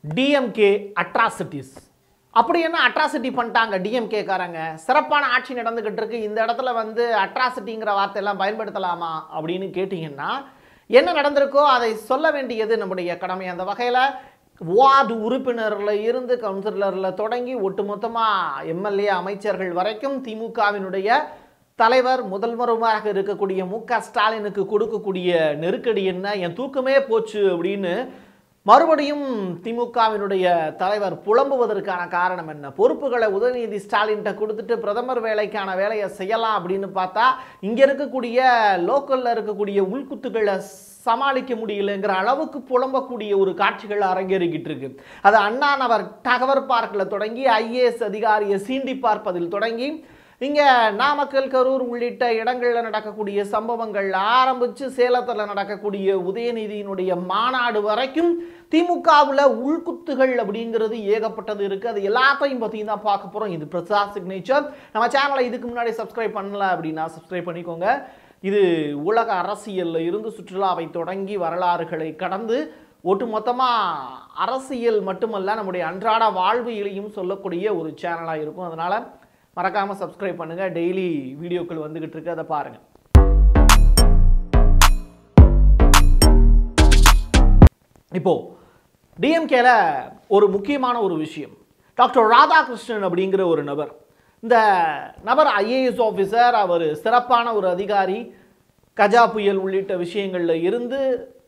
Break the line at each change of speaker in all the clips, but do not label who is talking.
DMK atrocities அப்படி என்ன atrocity பண்ணிட்டாங்க டிஎம்கே காரங்க சிறப்பான ஆட்சி நடந்துகிட்டு இருக்கு இந்த இடத்துல வந்து அட்ராசிட்டிங்கிற வார்த்தையெல்லாம் பயன்படுத்தலாமா அப்படின்னு கேட்டிங்கன்னா என்ன நடந்திருக்கோ அதை சொல்ல வேண்டியது நம்முடைய கடமை அந்த வகையில் வார்டு உறுப்பினரில் இருந்து கவுன்சிலரில் தொடங்கி ஒட்டுமொத்தமாக எம்எல்ஏ அமைச்சர்கள் வரைக்கும் திமுகவினுடைய தலைவர் முதல்வருமாக இருக்கக்கூடிய மு க ஸ்டாலினுக்கு கொடுக்கக்கூடிய நெருக்கடி என்ன என் தூக்கமே போச்சு அப்படின்னு மறுபடியும் திமுகவினுடைய தலைவர் புலம்புவதற்கான காரணம் என்ன பொறுப்புகளை உதயநிதி ஸ்டாலின்கிட்ட கொடுத்துட்டு பிரதமர் வேலைக்கான வேலையை செய்யலாம் அப்படின்னு பார்த்தா இங்க இருக்கக்கூடிய லோக்கல்ல இருக்கக்கூடிய உள்குத்துக்களை சமாளிக்க முடியலங்கிற அளவுக்கு புலம்பக்கூடிய ஒரு காட்சிகள் அரங்கேறிக்கிட்டு இருக்கு அது அண்ணா நகர் டகவர் பார்க்கில் தொடங்கி ஐஏஎஸ் அதிகாரியை சீண்டி பார்ப்பதில் தொடங்கி இங்க நாமக்கல் கரூர் உள்ளிட்ட இடங்கள்ல நடக்கக்கூடிய சம்பவங்கள் ஆரம்பிச்சு சேலத்துல நடக்கக்கூடிய உதயநிதியினுடைய மாநாடு வரைக்கும் திமுகவுல உள்குத்துகள் அப்படிங்கிறது ஏகப்பட்டது இருக்கு அது எல்லாத்தையும் பத்தியும் தான் பார்க்க போறோம் இது பிரசாத் சிக்னேச்சர் நம்ம சேனலை இதுக்கு முன்னாடி சப்ஸ்கிரைப் பண்ணல அப்படின்னா சப்ஸ்கிரைப் பண்ணிக்கோங்க இது உலக அரசியல்ல இருந்து சுற்றுலாவை தொடங்கி வரலாறுகளை கடந்து ஒட்டுமொத்தமா அரசியல் மட்டுமல்ல நம்முடைய அன்றாட வாழ்வியலையும் சொல்லக்கூடிய ஒரு சேனலாக இருக்கும் அதனால மறக்காம சப்ஸ்கிரைப் பண்ணுங்க டெய்லி வீடியோக்கள் வந்துகிட்டு இருக்கு அதை பாருங்க இப்போ டிஎம்கேல ஒரு முக்கியமான ஒரு விஷயம் டாக்டர் ராதாகிருஷ்ணன் அப்படிங்கிற ஒரு நபர் இந்த நபர் ஐஏஎஸ் ஆஃபீஸர் அவர் சிறப்பான ஒரு அதிகாரி கஜா புயல் உள்ளிட்ட விஷயங்களில் இருந்து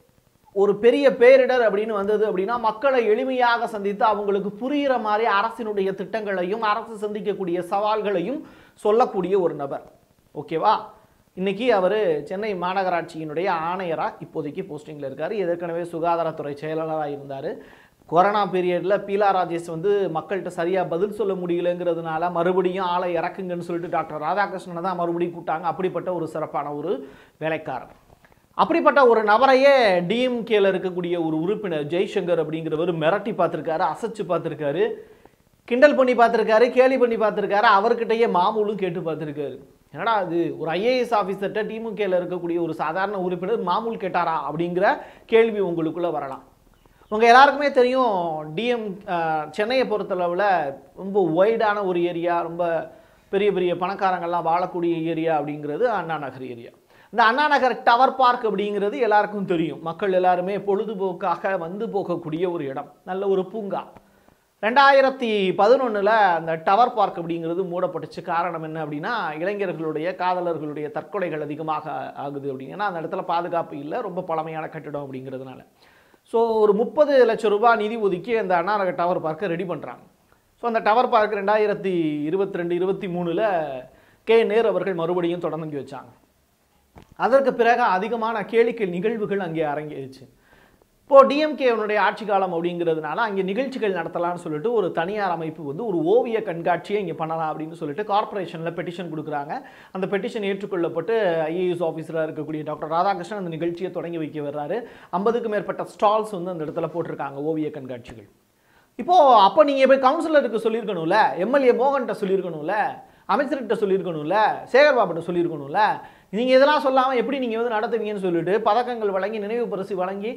ஒரு பெரிய பேரிடர் அப்படின்னு வந்தது அப்படின்னா மக்களை எளிமையாக சந்தித்து அவங்களுக்கு புரிகிற மாதிரி அரசினுடைய திட்டங்களையும் அரசு சந்திக்கக்கூடிய சவால்களையும் சொல்லக்கூடிய ஒரு நபர் ஓகேவா இன்னைக்கு அவர் சென்னை மாநகராட்சியினுடைய ஆணையராக இப்போதைக்கு போஸ்டிங்கில் இருக்கார் ஏற்கனவே சுகாதாரத்துறை செயலாளராக இருந்தார் கொரோனா பீரியடில் பீலா ராஜேஷ் வந்து மக்கள்கிட்ட சரியாக பதில் சொல்ல முடியலங்கிறதுனால மறுபடியும் ஆளை இறக்குங்கன்னு சொல்லிட்டு டாக்டர் ராதாகிருஷ்ணனை தான் மறுபடியும் கூப்பிட்டாங்க அப்படிப்பட்ட ஒரு சிறப்பான ஒரு வேலைக்காரர் அப்படிப்பட்ட ஒரு நபரையே டிஎம்கேல இருக்கக்கூடிய ஒரு உறுப்பினர் ஜெய்சங்கர் அப்படிங்கிறவர் மிரட்டி பார்த்துருக்காரு அசைச்சு பார்த்துருக்காரு கிண்டல் பண்ணி பார்த்துருக்காரு கேலி பண்ணி பார்த்துருக்காரு அவர்கிட்டயே மாமூலும் கேட்டு பார்த்துருக்காரு என்னடா அது ஒரு ஐஏஎஸ் ஆஃபீஸர்கிட்ட டிமுகேல இருக்கக்கூடிய ஒரு சாதாரண உறுப்பினர் மாமூல் கேட்டாரா அப்படிங்கிற கேள்வி உங்களுக்குள்ள வரலாம் உங்க எல்லாருக்குமே தெரியும் டிஎம் சென்னையை பொறுத்தளவில் ரொம்ப ஒய்டான ஒரு ஏரியா ரொம்ப பெரிய பெரிய பணக்காரங்கள்லாம் வாழக்கூடிய ஏரியா அப்படிங்கிறது அண்ணா நகர் ஏரியா இந்த அண்ணா நகர் டவர் பார்க் அப்படிங்கிறது எல்லாருக்கும் தெரியும் மக்கள் எல்லாருமே பொழுதுபோக்காக வந்து போகக்கூடிய ஒரு இடம் நல்ல ஒரு பூங்கா ரெண்டாயிரத்தி பதினொன்றில் அந்த டவர் பார்க் அப்படிங்கிறது மூடப்பட்டுச்சு காரணம் என்ன அப்படின்னா இளைஞர்களுடைய காதலர்களுடைய தற்கொலைகள் அதிகமாக ஆகுது அப்படிங்கன்னா அந்த இடத்துல பாதுகாப்பு இல்லை ரொம்ப பழமையான கட்டிடம் அப்படிங்கிறதுனால ஸோ ஒரு முப்பது லட்சம் ரூபாய் நிதி ஒதுக்கி அந்த அண்ணா நகர் டவர் பார்க்கை ரெடி பண்ணுறாங்க ஸோ அந்த டவர் பார்க் ரெண்டாயிரத்தி இருபத்தி ரெண்டு இருபத்தி மூணில் கே நேரு அவர்கள் மறுபடியும் தொடங்கி வச்சாங்க அதற்கு பிறகு அதிகமான கேளிக்கை நிகழ்வுகள் அங்கே அரங்கேறிச்சு இப்போ டிஎம்கேனுடைய ஆட்சி காலம் அப்படிங்கிறதுனால அங்கே நிகழ்ச்சிகள் நடத்தலாம்னு சொல்லிட்டு ஒரு தனியார் அமைப்பு வந்து ஒரு ஓவிய கண்காட்சியை இங்கே பண்ணலாம் அப்படின்னு சொல்லிட்டு கார்ப்பரேஷனில் பெட்டிஷன் கொடுக்குறாங்க அந்த பெட்டிஷன் ஏற்றுக்கொள்ளப்பட்டு ஐஏஎஸ் ஆஃபீஸராக இருக்கக்கூடிய டாக்டர் ராதாகிருஷ்ணன் அந்த நிகழ்ச்சியை தொடங்கி வைக்க வர்றாரு ஐம்பதுக்கும் மேற்பட்ட ஸ்டால்ஸ் வந்து அந்த இடத்துல போட்டிருக்காங்க ஓவிய கண்காட்சிகள் இப்போ அப்போ நீங்கள் போய் கவுன்சிலருக்கு சொல்லியிருக்கணும்ல எம்எல்ஏ மோகன்கிட்ட சொல்லியிருக்கணும்ல அமைச்சர்கிட்ட சொல்லியிருக்கணும்ல சேகர் பாபுட்ட சொல்லியிருக்கணும்ல நீங்கள் இதெல்லாம் சொல்லாமல் எப்படி நீங்கள் வந்து நடத்துவீங்கன்னு சொல்லிட்டு பதக்கங்கள் வழங்கி நினைவு பரிசு வழங்கி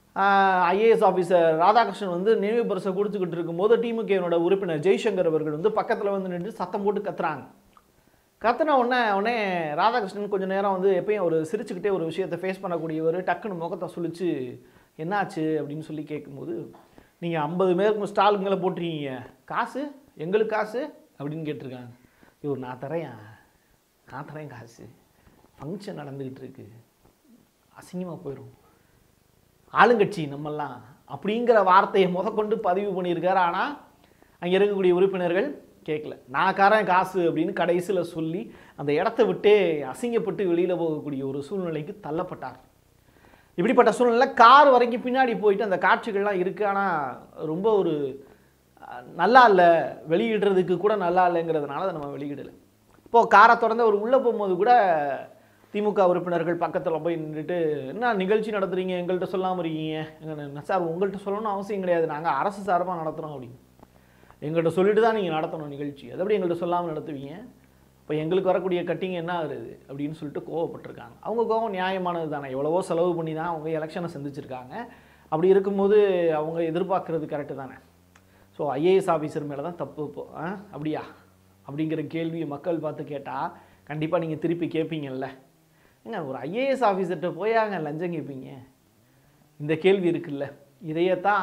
ஐஏஎஸ் ஆஃபீஸர் ராதாகிருஷ்ணன் வந்து நினைவு பரிசை கொடுத்துக்கிட்டு இருக்கும்போது டிமுகேனோட உறுப்பினர் ஜெய்சங்கர் அவர்கள் வந்து பக்கத்தில் வந்து நின்று சத்தம் போட்டு கத்துறாங்க கத்துன உடனே உடனே ராதாகிருஷ்ணன் கொஞ்சம் நேரம் வந்து எப்பயும் ஒரு சிரிச்சுக்கிட்டே ஒரு விஷயத்தை ஃபேஸ் பண்ணக்கூடியவர் டக்குன்னு முகத்தை சுழிச்சு என்னாச்சு அப்படின்னு சொல்லி கேட்கும்போது நீங்கள் ஐம்பது பேருக்கு ஸ்டாலுங்களை போட்டிருக்கீங்க காசு எங்களுக்கு காசு அப்படின்னு கேட்டிருக்காங்க இவர் நான் தரேன் நான் தரேன் காசு ஃபங்க்ஷன் நடந்துக்கிட்டு இருக்கு அசிங்கமாக போயிடும் ஆளுங்கட்சி நம்மெல்லாம் அப்படிங்கிற வார்த்தையை முதற்கொண்டு பதிவு பண்ணியிருக்காரு ஆனால் அங்கே இருக்கக்கூடிய உறுப்பினர்கள் கேட்கல நான் காரன் காசு அப்படின்னு கடைசியில் சொல்லி அந்த இடத்த விட்டே அசிங்கப்பட்டு வெளியில் போகக்கூடிய ஒரு சூழ்நிலைக்கு தள்ளப்பட்டார் இப்படிப்பட்ட சூழ்நிலை கார் வரைக்கும் பின்னாடி போயிட்டு அந்த காட்சிகள்லாம் இருக்குது ஆனால் ரொம்ப ஒரு அஹ், நல்லா இல்லை வெளியிடுறதுக்கு கூட நல்லா இல்லைங்கிறதுனால அதை நம்ம வெளியிடலை இப்போது காரை திறந்து அவர் உள்ளே போகும்போது கூட திமுக உறுப்பினர்கள் பக்கத்தில் போய் நின்றுட்டு என்ன நிகழ்ச்சி நடத்துறீங்க எங்கள்கிட்ட சொல்லாமல் இருக்கீங்க என்ன சார் உங்கள்கிட்ட சொல்லணும்னு அவசியம் கிடையாது நாங்கள் அரசு சார்பாக நடத்துகிறோம் அப்படின்னு எங்கள்கிட்ட சொல்லிட்டு தான் நீங்கள் நடத்தணும் நிகழ்ச்சி அதை எப்படி எங்கள்கிட்ட சொல்லாமல் நடத்துவீங்க இப்போ எங்களுக்கு வரக்கூடிய கட்டிங் என்ன ஆகுறது அப்படின்னு சொல்லிட்டு கோவப்பட்டிருக்காங்க அவங்க கோவம் நியாயமானது தானே எவ்வளவோ செலவு பண்ணி தான் அவங்க எலெக்ஷனை சந்திச்சிருக்காங்க அப்படி இருக்கும்போது அவங்க எதிர்பார்க்கறது கரெக்டு தானே ஸோ ஐஏஎஸ் ஆஃபீஸர் மேலே தான் தப்பு இப்போ ஆ அப்படியா அப்படிங்கிற கேள்வியை மக்கள் பார்த்து கேட்டால் கண்டிப்பாக நீங்கள் திருப்பி கேட்பீங்கல்ல ஏங்க ஒரு ஐஏஎஸ் ஆஃபீஸர்கிட்ட போயாங்க லஞ்சம் கேட்பீங்க இந்த கேள்வி இருக்குல்ல இதையத்தான்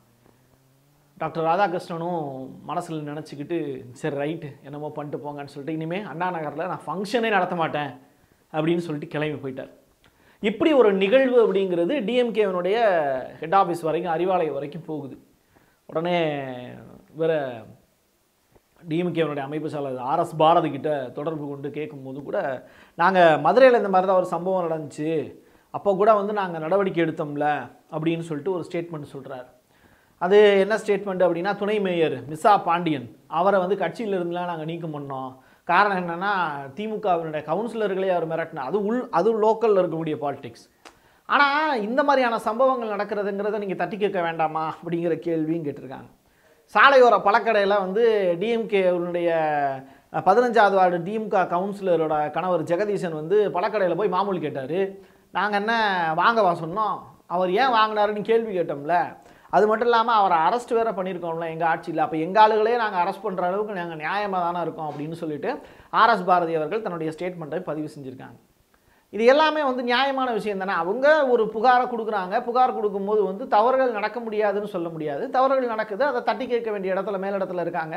டாக்டர் ராதாகிருஷ்ணனும் மனசில் நினச்சிக்கிட்டு சரி ரைட்டு என்னமோ பண்ணிட்டு போங்கன்னு சொல்லிட்டு இனிமேல் அண்ணா நகரில் நான் ஃபங்க்ஷனே நடத்த மாட்டேன் அப்படின்னு சொல்லிட்டு கிளம்பி போயிட்டார் இப்படி ஒரு நிகழ்வு அப்படிங்கிறது டிஎம்கேவனுடைய ஹெட் ஆஃபீஸ் வரைக்கும் அறிவாலயம் வரைக்கும் போகுது உடனே வேற டிஎம்கேவனுடைய அமைப்பு செயலாளர் ஆர்எஸ் பாரதி கிட்ட தொடர்பு கொண்டு கேட்கும்போது கூட நாங்கள் மதுரையில் இந்த மாதிரி தான் ஒரு சம்பவம் நடந்துச்சு அப்போ கூட வந்து நாங்கள் நடவடிக்கை எடுத்தோம்ல அப்படின்னு சொல்லிட்டு ஒரு ஸ்டேட்மெண்ட் சொல்கிறார் அது என்ன ஸ்டேட்மெண்ட் அப்படின்னா துணை மேயர் மிஸ்ஸா பாண்டியன் அவரை வந்து கட்சியில இருந்துலாம் நாங்கள் நீக்கம் பண்ணோம் காரணம் என்னன்னா திமுகவினுடைய கவுன்சிலர்களே அவர் மிரட்டினா அது உள் அது லோக்கலில் இருக்கக்கூடிய பாலிடிக்ஸ் ஆனால் இந்த மாதிரியான சம்பவங்கள் நடக்கிறதுங்கிறத நீங்கள் தட்டி கேட்க வேண்டாமா அப்படிங்கிற கேள்வியும் கேட்டிருக்காங்க சாலையோர பழக்கடையில் வந்து டிஎம்கேனுடைய பதினஞ்சாவது வார்டு டிஎம்க கவுன்சிலரோட கணவர் ஜெகதீசன் வந்து பழக்கடையில் போய் மாமூல் கேட்டார் நாங்கள் என்ன வாங்கவா சொன்னோம் அவர் ஏன் வாங்கினாருன்னு கேள்வி கேட்டோம்ல அது மட்டும் இல்லாமல் அவரை அரெஸ்ட் வேற பண்ணியிருக்கோம்ல எங்கள் ஆட்சியில் அப்போ எங்கள் ஆளுகளே நாங்கள் அரெஸ்ட் பண்ணுற அளவுக்கு நாங்கள் நியாயமாக தானே இருக்கோம் அப்படின்னு சொல்லிட்டு ஆர்எஸ் பாரதி அவர்கள் தன்னுடைய ஸ்டேட்மெண்ட்டை பதிவு செஞ்சுருக்காங்க இது எல்லாமே வந்து நியாயமான விஷயம் தானே அவங்க ஒரு புகாரை கொடுக்குறாங்க புகார் கொடுக்கும்போது வந்து தவறுகள் நடக்க முடியாதுன்னு சொல்ல முடியாது தவறுகள் நடக்குது அதை தட்டி கேட்க வேண்டிய இடத்துல மேலிடத்துல இருக்காங்க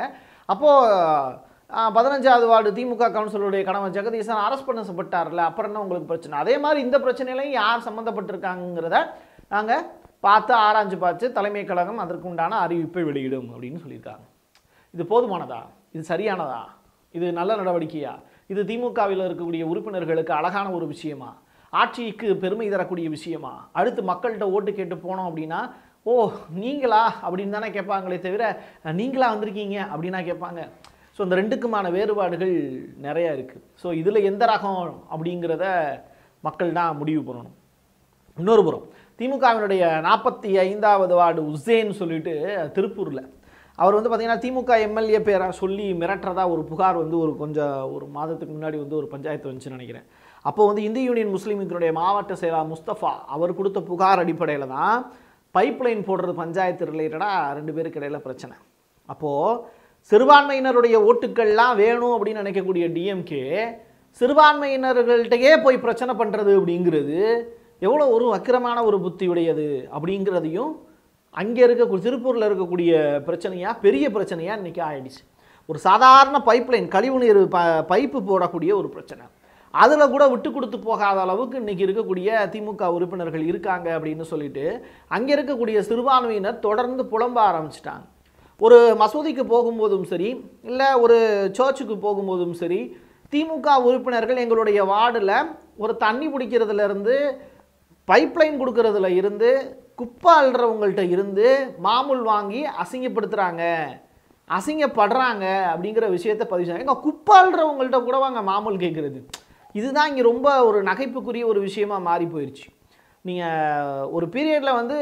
அப்போது பதினஞ்சாவது வார்டு திமுக கவுன்சிலருடைய கணவன் ஜெகதீசன் அரெஸ்ட் பண்ணப்பட்டார்ல அப்புறம் என்ன உங்களுக்கு பிரச்சனை அதே மாதிரி இந்த பிரச்சனையிலையும் யார் சம்மந்தப்பட்டிருக்காங்கிறத நாங்கள் பார்த்து ஆராய்ஞ்சு பார்த்து தலைமை கழகம் அதற்கு உண்டான அறிவிப்பை வெளியிடும் அப்படின்னு சொல்லியிருக்காங்க இது போதுமானதா இது சரியானதா இது நல்ல நடவடிக்கையா இது திமுகவில் இருக்கக்கூடிய உறுப்பினர்களுக்கு அழகான ஒரு விஷயமா ஆட்சிக்கு பெருமை தரக்கூடிய விஷயமா அடுத்து மக்கள்கிட்ட ஓட்டு கேட்டு போனோம் அப்படின்னா ஓ நீங்களா அப்படின்னு தானே கேட்பாங்களே தவிர நீங்களா வந்திருக்கீங்க அப்படின்னா கேட்பாங்க ஸோ இந்த ரெண்டுக்குமான வேறுபாடுகள் நிறைய இருக்குது ஸோ இதில் எந்த ரகம் அப்படிங்கிறத மக்கள் தான் முடிவு பண்ணணும் இன்னொரு புறம் திமுகவினுடைய நாற்பத்தி ஐந்தாவது வார்டு உசேன் சொல்லிட்டு திருப்பூரில் அவர் வந்து பார்த்தீங்கன்னா திமுக எம்எல்ஏ பேரை சொல்லி மிரட்டுறதா ஒரு புகார் வந்து ஒரு கொஞ்சம் ஒரு மாதத்துக்கு முன்னாடி வந்து ஒரு பஞ்சாயத்து வந்துச்சுன்னு நினைக்கிறேன் அப்போ வந்து இந்திய யூனியன் முஸ்லீம் லீக்கினுடைய மாவட்ட செயலாளர் முஸ்தபா அவர் கொடுத்த புகார் அடிப்படையில் தான் பைப் லைன் போடுறது பஞ்சாயத்து ரிலேட்டடாக ரெண்டு பேருக்கு இடையில பிரச்சனை அப்போது சிறுபான்மையினருடைய ஓட்டுக்கள்லாம் வேணும் அப்படின்னு நினைக்கக்கூடிய டிஎம்கே சிறுபான்மையினர்கள்ட்டையே போய் பிரச்சனை பண்ணுறது அப்படிங்கிறது எவ்வளோ ஒரு வக்கிரமான ஒரு புத்தியுடையது அப்படிங்கிறதையும் அங்கே இருக்க திருப்பூரில் இருக்கக்கூடிய பிரச்சனையாக பெரிய பிரச்சனையாக இன்றைக்கி ஆயிடுச்சு ஒரு சாதாரண பைப்லைன் கழிவுநீர் ப பைப்பு போடக்கூடிய ஒரு பிரச்சனை அதில் கூட விட்டு கொடுத்து போகாத அளவுக்கு இன்றைக்கி இருக்கக்கூடிய திமுக உறுப்பினர்கள் இருக்காங்க அப்படின்னு சொல்லிட்டு அங்கே இருக்கக்கூடிய சிறுபான்மையினர் தொடர்ந்து புலம்ப ஆரம்பிச்சிட்டாங்க ஒரு மசூதிக்கு போகும்போதும் சரி இல்லை ஒரு சர்ச்சுக்கு போகும்போதும் சரி திமுக உறுப்பினர்கள் எங்களுடைய வார்டில் ஒரு தண்ணி பிடிக்கிறதுல இருந்து பைப்லைன் கொடுக்கறதுல இருந்து குப்பை அள்ளுறவங்கள்ட்ட இருந்து மாமூல் வாங்கி அசிங்கப்படுத்துகிறாங்க அசிங்கப்படுறாங்க அப்படிங்கிற விஷயத்த பதிவு செய்றாங்க. எங்க குப்பை அள்ளுறவங்கள்ட்ட கூட வாங்க மாமூல் கேட்குறது இதுதான் இங்கே ரொம்ப ஒரு நகைப்புக்குரிய ஒரு விஷயமா மாறி போயிடுச்சு நீங்கள் ஒரு பீரியடில் வந்து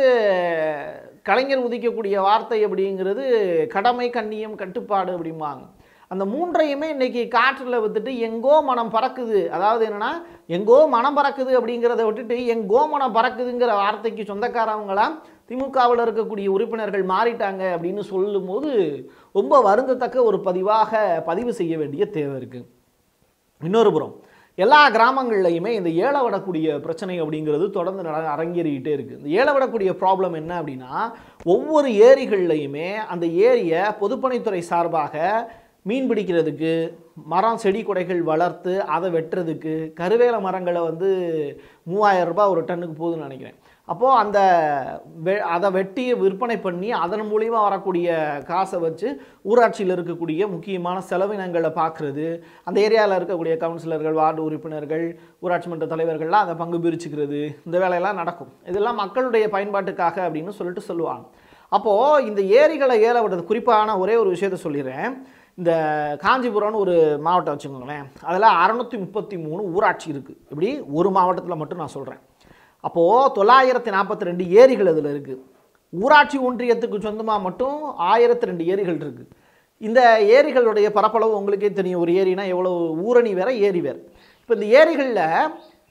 கலைஞர் உதிக்கக்கூடிய வார்த்தை அப்படிங்கிறது கடமை கண்ணியம் கட்டுப்பாடு அப்படிம்பாங்க அந்த மூன்றையுமே இன்னைக்கு காற்றில் விட்டுட்டு எங்கோ மனம் பறக்குது அதாவது என்னன்னா எங்கோ மனம் பறக்குது அப்படிங்கிறத விட்டுட்டு எங்கோ மனம் பறக்குதுங்கிற வார்த்தைக்கு சொந்தக்காரவங்களாம் திமுகவில் இருக்கக்கூடிய உறுப்பினர்கள் மாறிட்டாங்க அப்படின்னு சொல்லும்போது ரொம்ப வருந்தத்தக்க ஒரு பதிவாக பதிவு செய்ய வேண்டிய தேவை இருக்குது இன்னொரு புறம் எல்லா கிராமங்கள்லையுமே இந்த ஏழை விடக்கூடிய பிரச்சனை அப்படிங்கிறது தொடர்ந்து நட அரங்கேறிக்கிட்டே இருக்குது இந்த ஏழை விடக்கூடிய ப்ராப்ளம் என்ன அப்படின்னா ஒவ்வொரு ஏரிகள்லையுமே அந்த ஏரியை பொதுப்பணித்துறை சார்பாக மீன் பிடிக்கிறதுக்கு மரம் செடி கொடைகள் வளர்த்து அதை வெட்டுறதுக்கு கருவேல மரங்களை வந்து மூவாயிரம் ரூபாய் ஒரு டன்னுக்கு போகுதுன்னு நினைக்கிறேன் அப்போது அந்த வெ அதை வெட்டி விற்பனை பண்ணி அதன் மூலிமா வரக்கூடிய காசை வச்சு ஊராட்சியில் இருக்கக்கூடிய முக்கியமான செலவினங்களை பார்க்குறது அந்த ஏரியாவில் இருக்கக்கூடிய கவுன்சிலர்கள் வார்டு உறுப்பினர்கள் ஊராட்சி மன்ற தலைவர்கள்லாம் அதை பங்கு பிரிச்சுக்கிறது இந்த வேலையெல்லாம் நடக்கும் இதெல்லாம் மக்களுடைய பயன்பாட்டுக்காக அப்படின்னு சொல்லிட்டு சொல்லுவாங்க அப்போது இந்த ஏரிகளை ஏல விடுறது குறிப்பான ஒரே ஒரு விஷயத்த சொல்லிடுறேன் இந்த காஞ்சிபுரம்னு ஒரு மாவட்டம் வச்சுக்கோங்களேன் அதில் அறநூற்றி முப்பத்தி மூணு ஊராட்சி இருக்குது இப்படி ஒரு மாவட்டத்தில் மட்டும் நான் சொல்கிறேன் அப்போது தொள்ளாயிரத்தி நாற்பத்தி ரெண்டு ஏரிகள் அதில் இருக்குது ஊராட்சி ஒன்றியத்துக்கு சொந்தமாக மட்டும் ஆயிரத்தி ரெண்டு ஏரிகள் இருக்குது இந்த ஏரிகளுடைய பரப்பளவு உங்களுக்கே தெரியும் ஒரு ஏரினா எவ்வளோ ஊரணி வேற ஏரி வேற இப்போ இந்த ஏரிகளில்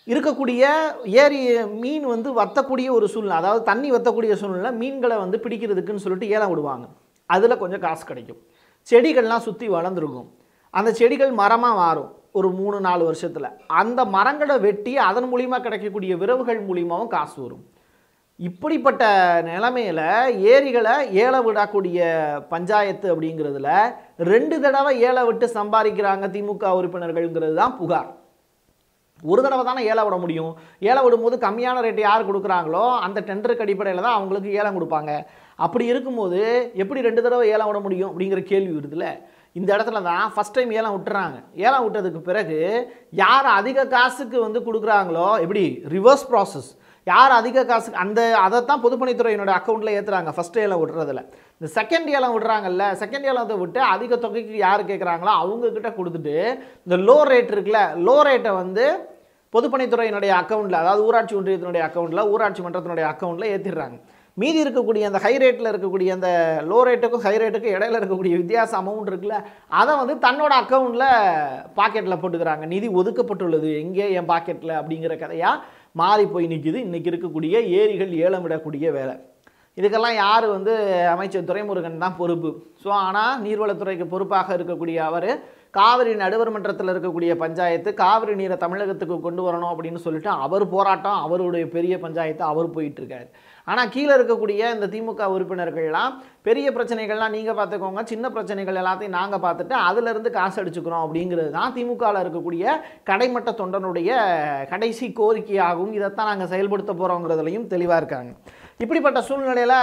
இருக்கக்கூடிய ஏரி மீன் வந்து வத்தக்கூடிய ஒரு சூழ்நிலை அதாவது தண்ணி வத்தக்கூடிய சூழ்நிலை மீன்களை வந்து பிடிக்கிறதுக்குன்னு சொல்லிட்டு ஏலம் விடுவாங்க அதில் கொஞ்சம் காசு கிடைக்கும் செடிகள்லாம் சுற்றி வளர்ந்துருக்கும் அந்த செடிகள் மரமாக மாறும் ஒரு மூணு நாலு வருஷத்தில் அந்த மரங்களை வெட்டி அதன் மூலிமா கிடைக்கக்கூடிய விரவுகள் மூலியமாகவும் காசு வரும் இப்படிப்பட்ட நிலைமையில ஏரிகளை ஏல விடக்கூடிய பஞ்சாயத்து அப்படிங்கிறதுல ரெண்டு தடவை ஏல விட்டு சம்பாதிக்கிறாங்க திமுக உறுப்பினர்கள்ங்கிறது தான் புகார் ஒரு தடவை தானே ஏலம் விட முடியும் ஏலம் விடும்போது கம்மியான ரேட்டு யார் கொடுக்குறாங்களோ அந்த டெண்டருக்கு அடிப்படையில் தான் அவங்களுக்கு ஏலம் கொடுப்பாங்க அப்படி இருக்கும்போது எப்படி ரெண்டு தடவை ஏலம் விட முடியும் அப்படிங்கிற கேள்வி வருதுல்ல இந்த இடத்துல தான் ஃபஸ்ட் டைம் ஏலம் விட்டுறாங்க ஏலம் விட்டதுக்கு பிறகு யார் அதிக காசுக்கு வந்து கொடுக்குறாங்களோ எப்படி ரிவர்ஸ் ப்ராசஸ் யார் அதிக காசு அந்த அதைத்தான் பொதுப்பணித்துறையினோட அக்கௌண்ட்டில் ஏற்றுறாங்க ஃபஸ்ட் ஏலம் விடுறதுல இந்த செகண்ட் ஏலம் விடுறாங்கல்ல செகண்ட் ஏலத்தை விட்டு அதிக தொகைக்கு யார் கேட்குறாங்களோ அவங்கக்கிட்ட கொடுத்துட்டு இந்த லோ ரேட் இருக்குல்ல லோ ரேட்டை வந்து பொதுப்பணித்துறையினுடைய அக்கௌண்ட்டில் அதாவது ஊராட்சி ஒன்றியத்தினுடைய அக்கௌண்ட்டில் ஊராட்சி மன்றத்தினுடைய அக்கௌண்ட்டில் ஏற்றிடுறாங்க மீதி இருக்கக்கூடிய அந்த ஹை ரேட்டில் இருக்கக்கூடிய அந்த லோ ரேட்டுக்கும் ஹை ரேட்டுக்கும் இடையில இருக்கக்கூடிய வித்தியாச அமௌண்ட் இருக்குல்ல அதை வந்து தன்னோட அக்கௌண்ட்டில் பாக்கெட்டில் போட்டுக்கிறாங்க நிதி ஒதுக்கப்பட்டுள்ளது எங்கே என் பாக்கெட்டில் அப்படிங்கிற கதையாக மாறி போய் நிற்கிது இன்றைக்கி இருக்கக்கூடிய ஏரிகள் ஏலமிடக்கூடிய வேலை இதுக்கெல்லாம் யார் வந்து அமைச்சர் துரைமுருகன் தான் பொறுப்பு ஸோ ஆனால் நீர்வளத்துறைக்கு பொறுப்பாக இருக்கக்கூடிய அவர் காவிரி நடுவர் மன்றத்தில் இருக்கக்கூடிய பஞ்சாயத்து காவிரி நீரை தமிழகத்துக்கு கொண்டு வரணும் அப்படின்னு சொல்லிட்டு அவர் போராட்டம் அவருடைய பெரிய பஞ்சாயத்து அவர் போயிட்டு இருக்காரு ஆனால் கீழே இருக்கக்கூடிய இந்த திமுக உறுப்பினர்கள்லாம் பெரிய பிரச்சனைகள்லாம் நீங்கள் பார்த்துக்கோங்க சின்ன பிரச்சனைகள் எல்லாத்தையும் நாங்கள் பார்த்துட்டு அதுலேருந்து காசு அடிச்சுக்கிறோம் அப்படிங்கிறது தான் திமுகவில் இருக்கக்கூடிய கடைமட்ட தொண்டனுடைய கடைசி கோரிக்கையாகவும் இதைத்தான் நாங்கள் செயல்படுத்த போகிறோங்கிறதுலையும் தெளிவாக இருக்காங்க இப்படிப்பட்ட சூழ்நிலையில்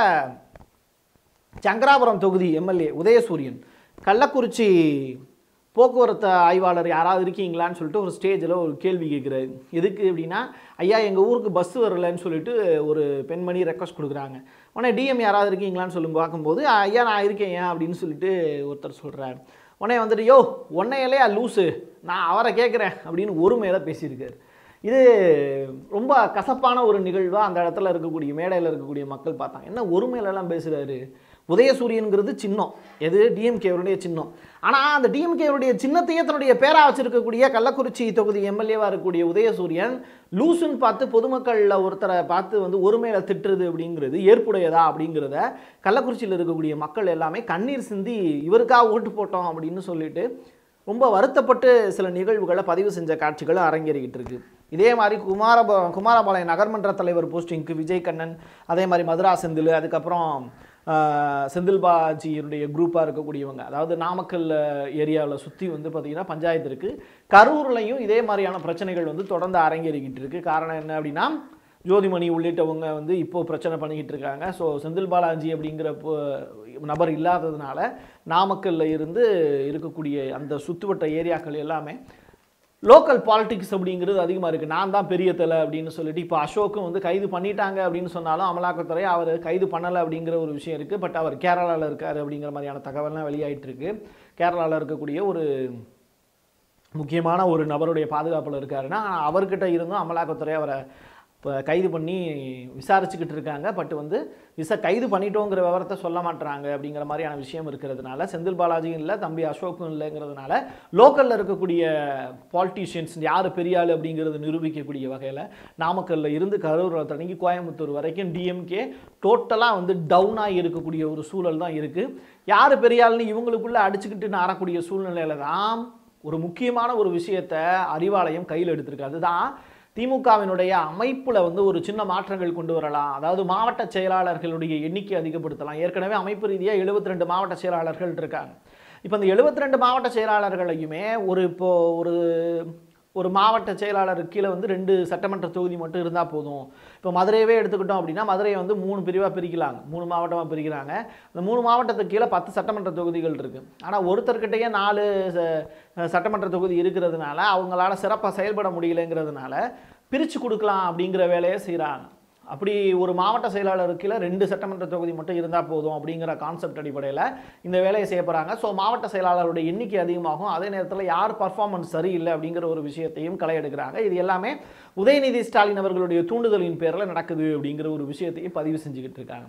சங்கராபுரம் தொகுதி எம்எல்ஏ உதயசூரியன் கள்ளக்குறிச்சி போக்குவரத்து ஆய்வாளர் யாராவது இருக்கீங்களான்னு சொல்லிட்டு ஒரு ஸ்டேஜில் ஒரு கேள்வி கேட்குறாரு எதுக்கு அப்படின்னா ஐயா எங்கள் ஊருக்கு பஸ் வரலன்னு சொல்லிட்டு ஒரு பெண்மணி ரெக்வஸ்ட் கொடுக்குறாங்க உடனே டிஎம் யாராவது இருக்கீங்களான்னு சொல்லி பார்க்கும்போது ஐயா நான் இருக்கேன் ஏன் அப்படின்னு சொல்லிட்டு ஒருத்தர் சொல்கிறார் உடனே வந்துட்டு யோ உன்னையிலையா லூஸு நான் அவரை கேட்குறேன் அப்படின்னு ஒரு மேலே பேசியிருக்காரு இது ரொம்ப கசப்பான ஒரு நிகழ்வாக அந்த இடத்துல இருக்கக்கூடிய மேடையில் இருக்கக்கூடிய மக்கள் பார்த்தாங்க என்ன ஒரு மேலெல்லாம் பேசுகிறாரு உதயசூரியன்கிறது சின்னம் எது டிஎம்கேவுடைய சின்னம் ஆனால் அந்த டிஎம்கேவுடைய சின்னத்தையே தன்னுடைய பேரா வச்சிருக்கக்கூடிய கள்ளக்குறிச்சி தொகுதி எம்எல்ஏவாக இருக்கக்கூடிய உதயசூரியன் லூசுன்னு பார்த்து பொதுமக்களில் ஒருத்தரை பார்த்து வந்து ஒருமையில திட்டுறது அப்படிங்கிறது ஏற்புடையதா அப்படிங்கிறத கள்ளக்குறிச்சியில் இருக்கக்கூடிய மக்கள் எல்லாமே கண்ணீர் சிந்தி இவருக்காக ஓட்டு போட்டோம் அப்படின்னு சொல்லிட்டு ரொம்ப வருத்தப்பட்டு சில நிகழ்வுகளை பதிவு செஞ்ச காட்சிகளும் அரங்கேறிக்கிட்டு இருக்கு இதே மாதிரி குமாரப குமாரபாளையம் நகர்மன்ற தலைவர் போஸ்டிங்க்கு விஜய் கண்ணன் அதே மாதிரி மதுரா செந்தில் அதுக்கப்புறம் ஆஹ், செந்தில் பாஜியினுடைய குரூப்பாக இருக்கக்கூடியவங்க அதாவது நாமக்கல் ஏரியாவில் சுற்றி வந்து பார்த்திங்கன்னா பஞ்சாயத்து இருக்குது கரூர்லையும் இதே மாதிரியான பிரச்சனைகள் வந்து தொடர்ந்து அரங்கேறிக்கிட்டு இருக்கு காரணம் என்ன அப்படின்னா ஜோதிமணி உள்ளிட்டவங்க வந்து இப்போ பிரச்சனை பண்ணிக்கிட்டு இருக்காங்க ஸோ செந்தில் பாலாஜி அப்படிங்கிற பொ- நபர் இல்லாததுனால நாமக்கல்ல இருந்து இருக்கக்கூடிய அந்த சுற்றுவட்ட ஏரியாக்கள் எல்லாமே லோக்கல் பாலிடிக்ஸ் அப்படிங்கிறது அதிகமாக இருக்குது நான் தான் பெரிய தலை அப்படின்னு சொல்லிட்டு இப்போ அசோக்கும் வந்து கைது பண்ணிட்டாங்க அப்படின்னு சொன்னாலும் அமலாக்கத்துறை அவர் கைது பண்ணலை அப்படிங்கிற ஒரு விஷயம் இருக்குது பட் அவர் கேரளாவில் இருக்கார் அப்படிங்கிற மாதிரியான தகவல்லாம் வெளியாயிட்டு இருக்கு கேரளாவில் இருக்கக்கூடிய ஒரு முக்கியமான ஒரு நபருடைய பாதுகாப்பில் இருக்காருன்னா அவர்கிட்ட இருந்தும் அமலாக்கத்துறை அவரை இப்போ கைது பண்ணி விசாரிச்சுக்கிட்டு இருக்காங்க பட் வந்து விசா கைது பண்ணிட்டோங்கிற விவரத்தை சொல்ல மாட்றாங்க அப்படிங்கிற மாதிரியான விஷயம் இருக்கிறதுனால செந்தில் பாலாஜியும் இல்லை தம்பி அசோக்கும் இல்லைங்கிறதுனால லோக்கலில் இருக்கக்கூடிய பாலிட்டிஷியன்ஸ் யார் பெரிய ஆள் அப்படிங்கிறது நிரூபிக்கக்கூடிய வகையில் நாமக்கல்ல இருந்து கரூரில் தொடங்கி கோயம்புத்தூர் வரைக்கும் டிஎம்கே டோட்டலாக வந்து டவுனாகி இருக்கக்கூடிய ஒரு சூழல் தான் இருக்குது யார் பெரிய ஆள்னு இவங்களுக்குள்ளே அடிச்சுக்கிட்டு நாரக்கூடிய சூழ்நிலையில தான் ஒரு முக்கியமான ஒரு விஷயத்தை அறிவாலயம் கையில் எடுத்திருக்கு அதுதான் திமுகவினுடைய அமைப்பில் வந்து ஒரு சின்ன மாற்றங்கள் கொண்டு வரலாம் அதாவது மாவட்ட செயலாளர்களுடைய எண்ணிக்கை அதிகப்படுத்தலாம் ஏற்கனவே அமைப்பு ரீதியாக 72 ரெண்டு மாவட்ட செயலாளர்கள் இருக்காங்க இப்போ இந்த 72 ரெண்டு மாவட்ட செயலாளர்களையுமே ஒரு இப்போ ஒரு ஒரு மாவட்ட செயலாளர் கீழே வந்து ரெண்டு சட்டமன்ற தொகுதி மட்டும் இருந்தால் போதும் இப்போ மதுரையவே எடுத்துக்கிட்டோம் அப்படின்னா மதுரையை வந்து மூணு பிரிவாக பிரிக்கலாங்க மூணு மாவட்டமாக பிரிக்கிறாங்க அந்த மூணு மாவட்டத்துக்கு கீழே பத்து சட்டமன்ற தொகுதிகள் இருக்குது ஆனால் ஒருத்தர்கிட்டயே நாலு ச- சட்டமன்ற தொகுதி இருக்கிறதுனால அவங்களால சிறப்பாக செயல்பட முடியலைங்கிறதுனால பிரித்து கொடுக்கலாம் அப்படிங்கிற வேலையை செய்கிறாங்க அப்படி ஒரு மாவட்ட செயலாளர் கீழே ரெண்டு சட்டமன்ற தொகுதி மட்டும் இருந்தால் போதும் அப்படிங்கிற கான்செப்ட் அடிப்படையில் இந்த வேலையை செய்ய போகிறாங்க ஸோ மாவட்ட செயலாளருடைய எண்ணிக்கை அதிகமாகும் அதே நேரத்தில் யார் பர்ஃபார்மன்ஸ் சரியில்லை அப்படிங்கிற ஒரு விஷயத்தையும் களை எடுக்கிறாங்க இது எல்லாமே உதயநிதி ஸ்டாலின் அவர்களுடைய தூண்டுதலின் பேரில் நடக்குது அப்படிங்கிற ஒரு விஷயத்தையும் பதிவு செஞ்சுக்கிட்டு இருக்காங்க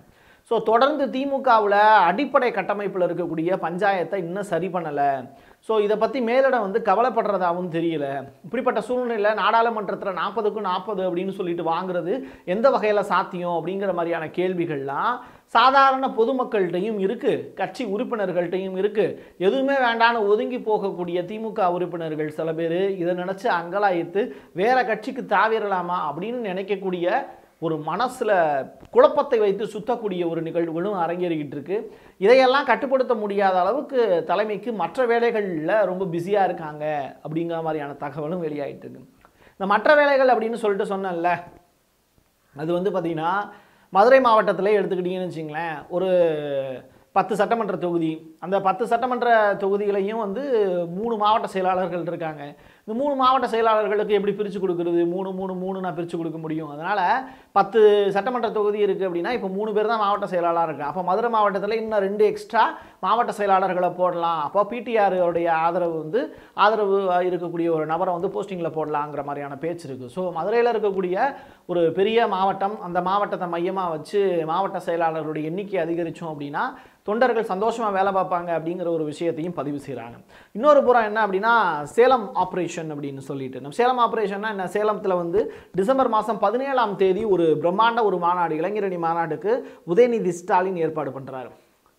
ஸோ தொடர்ந்து திமுகவில் அடிப்படை கட்டமைப்பில் இருக்கக்கூடிய பஞ்சாயத்தை இன்னும் சரி பண்ணலை ஸோ இதை பற்றி மேலிடம் வந்து கவலைப்படுறதாகவும் தெரியல இப்படிப்பட்ட சூழ்நிலையில் நாடாளுமன்றத்தில் நாற்பதுக்கும் நாற்பது அப்படின்னு சொல்லிட்டு வாங்குறது எந்த வகையில் சாத்தியம் அப்படிங்கிற மாதிரியான கேள்விகள்லாம் சாதாரண பொதுமக்கள்கிட்டையும் இருக்குது கட்சி உறுப்பினர்கள்ட்டையும் இருக்குது எதுவுமே வேண்டான்னு ஒதுங்கி போகக்கூடிய திமுக உறுப்பினர்கள் சில பேர் இதை நினச்சி அங்கலாயித்து வேற கட்சிக்கு தாவிரலாமா அப்படின்னு நினைக்கக்கூடிய ஒரு மனசில் குழப்பத்தை வைத்து சுத்தக்கூடிய ஒரு நிகழ்வுகளும் அரங்கேறிக்கிட்டு இருக்கு இதையெல்லாம் கட்டுப்படுத்த முடியாத அளவுக்கு தலைமைக்கு மற்ற வேலைகளில் ரொம்ப பிஸியாக இருக்காங்க அப்படிங்கிற மாதிரியான தகவலும் வெளியாகிட்டு இருக்கு இந்த மற்ற வேலைகள் அப்படின்னு சொல்லிட்டு சொன்னேன்ல அது வந்து பார்த்திங்கன்னா மதுரை மாவட்டத்திலே எடுத்துக்கிட்டிங்கன்னு வச்சிங்களேன் ஒரு பத்து சட்டமன்ற தொகுதி அந்த பத்து சட்டமன்ற தொகுதிகளையும் வந்து மூணு மாவட்ட செயலாளர்கள் இருக்காங்க இந்த மூணு மாவட்ட செயலாளர்களுக்கு எப்படி பிரித்து கொடுக்குறது மூணு மூணு மூணு நான் பிரித்து கொடுக்க முடியும் அதனால் பத்து சட்டமன்ற தொகுதி இருக்குது அப்படின்னா இப்போ மூணு பேர் தான் மாவட்ட செயலாளராக இருக்கு அப்போ மதுரை மாவட்டத்தில் இன்னும் ரெண்டு எக்ஸ்ட்ரா மாவட்ட செயலாளர்களை போடலாம் அப்போ பிடிஆருடைய ஆதரவு வந்து ஆதரவு இருக்கக்கூடிய ஒரு நபரை வந்து போஸ்டிங்கில் போடலாங்கிற மாதிரியான பேச்சு இருக்குது ஸோ மதுரையில் இருக்கக்கூடிய ஒரு பெரிய மாவட்டம் அந்த மாவட்டத்தை மையமாக வச்சு மாவட்ட செயலாளர்களுடைய எண்ணிக்கை அதிகரித்தோம் அப்படின்னா தொண்டர்கள் சந்தோஷமாக வேலை பார்ப்பாங்க அப்படிங்கிற ஒரு விஷயத்தையும் பதிவு செய்கிறாங்க இன்னொரு புறம் என்ன அப்படின்னா சேலம் ஆப்ரேஷன் அப்படின்னு சொல்லிட்டு நம்ம சேலம் ஆப்ரேஷன்னா என்ன சேலத்தில் வந்து டிசம்பர் மாதம் பதினேழாம் தேதி ஒரு பிரம்மாண்ட ஒரு மாநாடு இளைஞரணி மாநாட்டுக்கு உதயநிதி ஸ்டாலின் ஏற்பாடு பண்ணுறாரு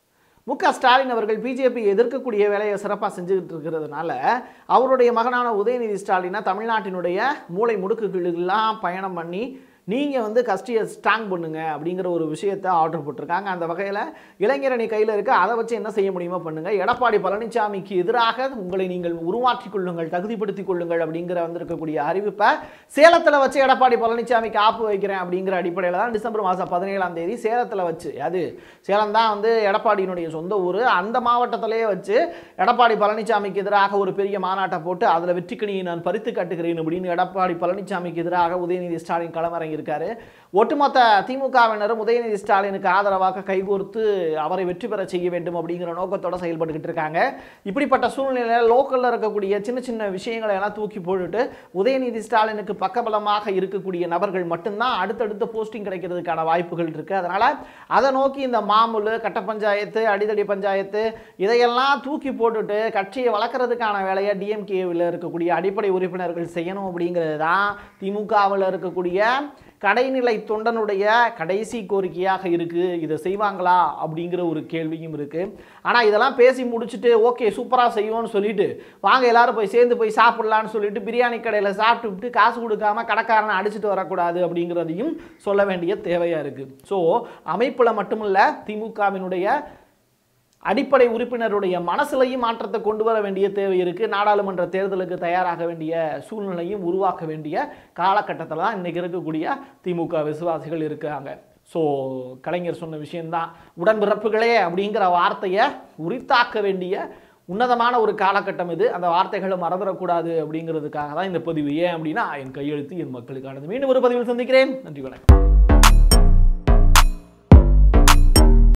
மு க ஸ்டாலின் அவர்கள் பிஜேபி எதிர்க்கக்கூடிய வேலையை சிறப்பாக செஞ்சுக்கிட்டு இருக்கிறதுனால அவருடைய மகனான உதயநிதி ஸ்டாலினை தமிழ்நாட்டினுடைய மூளை முடுக்குகளுக்கெல்லாம் பயணம் பண்ணி நீங்கள் வந்து கஸ்டியை ஸ்ட்ராங் பண்ணுங்க அப்படிங்கிற ஒரு விஷயத்தை ஆர்டர் போட்டிருக்காங்க அந்த வகையில் இளைஞரணி கையில் இருக்க அதை வச்சு என்ன செய்ய முடியுமோ பண்ணுங்க எடப்பாடி பழனிசாமிக்கு எதிராக உங்களை நீங்கள் உருமாற்றிக் கொள்ளுங்கள் தகுதிப்படுத்திக் கொள்ளுங்கள் அப்படிங்கிற வந்திருக்கக்கூடிய அறிவிப்பை சேலத்தில் வச்சு எடப்பாடி பழனிசாமிக்கு ஆப்பு வைக்கிறேன் அப்படிங்கிற அடிப்படையில் தான் டிசம்பர் மாதம் பதினேழாம் தேதி சேலத்தில் வச்சு அது சேலம் தான் வந்து எடப்பாடியினுடைய சொந்த ஊர் அந்த மாவட்டத்திலேயே வச்சு எடப்பாடி பழனிசாமிக்கு எதிராக ஒரு பெரிய மாநாட்டை போட்டு அதில் வெற்றிக்கணியை நான் பறித்து காட்டுகிறேன் அப்படின்னு எடப்பாடி பழனிசாமிக்கு எதிராக உதயநிதி ஸ்டாலின் களமிறங்கியிருக்காரு ஒட்டுமொத்த திமுகவினரும் உதயநிதி ஸ்டாலினுக்கு ஆதரவாக கைகோர்த்து அவரை வெற்றி பெற செய்ய வேண்டும் அப்படிங்கிற நோக்கத்தோட செயல்பட்டுக்கிட்டு இருக்காங்க இப்படிப்பட்ட சூழ்நிலையில் லோக்கலில் இருக்கக்கூடிய சின்ன சின்ன விஷயங்களை எல்லாம் தூக்கி போட்டுட்டு உதயநிதி ஸ்டாலினுக்கு பக்கபலமாக இருக்கக்கூடிய நபர்கள் மட்டும்தான் அடுத்தடுத்த போஸ்டிங் கிடைக்கிறதுக்கான வாய்ப்புகள் இருக்குது அதனால் அதை நோக்கி இந்த மாமூல் கட்ட பஞ்சாயத்து அடிதடி பஞ்சாயத்து இதையெல்லாம் தூக்கி போட்டுட்டு கட்சியை வளர்க்குறதுக்கான வேலையை டிஎம்கேவில் இருக்கக்கூடிய அடிப்படை உறுப்பினர்கள் செய்யணும் அப்படிங்கிறது தான் திமுகவில் இருக்கக்கூடிய கடைநிலை தொண்டனுடைய கடைசி கோரிக்கையாக இருக்குது இதை செய்வாங்களா அப்படிங்கிற ஒரு கேள்வியும் இருக்குது ஆனால் இதெல்லாம் பேசி முடிச்சுட்டு ஓகே சூப்பராக செய்வோம்னு சொல்லிட்டு வாங்க எல்லாரும் போய் சேர்ந்து போய் சாப்பிட்லான்னு சொல்லிட்டு பிரியாணி கடையில் சாப்பிட்டுவிட்டு காசு கொடுக்காம கடைக்காரனை அடிச்சுட்டு வரக்கூடாது அப்படிங்கிறதையும் சொல்ல வேண்டிய தேவையாக இருக்குது ஸோ அமைப்பில் மட்டுமல்ல திமுகவினுடைய அடிப்படை உறுப்பினருடைய மனசுலையும் மாற்றத்தை கொண்டு வர வேண்டிய தேவை இருக்குது நாடாளுமன்ற தேர்தலுக்கு தயாராக வேண்டிய சூழ்நிலையும் உருவாக்க வேண்டிய காலகட்டத்தில் தான் இன்றைக்கி இருக்கக்கூடிய திமுக விசுவாசிகள் இருக்காங்க ஸோ கலைஞர் சொன்ன விஷயம்தான் உடன்பிறப்புகளே அப்படிங்கிற வார்த்தையை உரித்தாக்க வேண்டிய உன்னதமான ஒரு காலகட்டம் இது அந்த வார்த்தைகளை மறந்துடக்கூடாது அப்படிங்கிறதுக்காக தான் இந்த பதிவு ஏன் அப்படின்னா என் கையெழுத்து என் மக்களுக்கானது மீண்டும் ஒரு பதிவில் சந்திக்கிறேன் நன்றி வணக்கம்